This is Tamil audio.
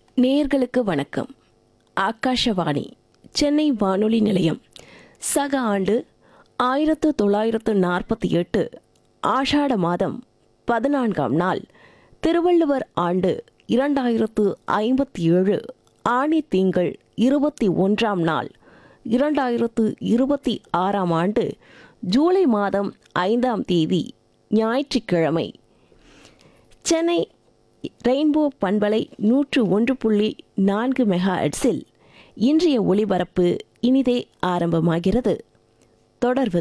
நேயர்களுக்கு வணக்கம் ஆகாஷவாணி சென்னை வானொலி நிலையம் சக ஆண்டு ஆயிரத்து தொள்ளாயிரத்து நாற்பத்தி எட்டு ஆஷாட மாதம் பதினான்காம் நாள் திருவள்ளுவர் ஆண்டு இரண்டாயிரத்து ஐம்பத்தி ஏழு ஆணி திங்கள் இருபத்தி ஒன்றாம் நாள் இரண்டாயிரத்து இருபத்தி ஆறாம் ஆண்டு ஜூலை மாதம் ஐந்தாம் தேதி ஞாயிற்றுக்கிழமை சென்னை ரெயின்போ பண்பலை நூற்று ஒன்று புள்ளி நான்கு மெகா ஹெர்ட்ஸில் இன்றைய ஒளிபரப்பு இனிதே ஆரம்பமாகிறது தொடர்வது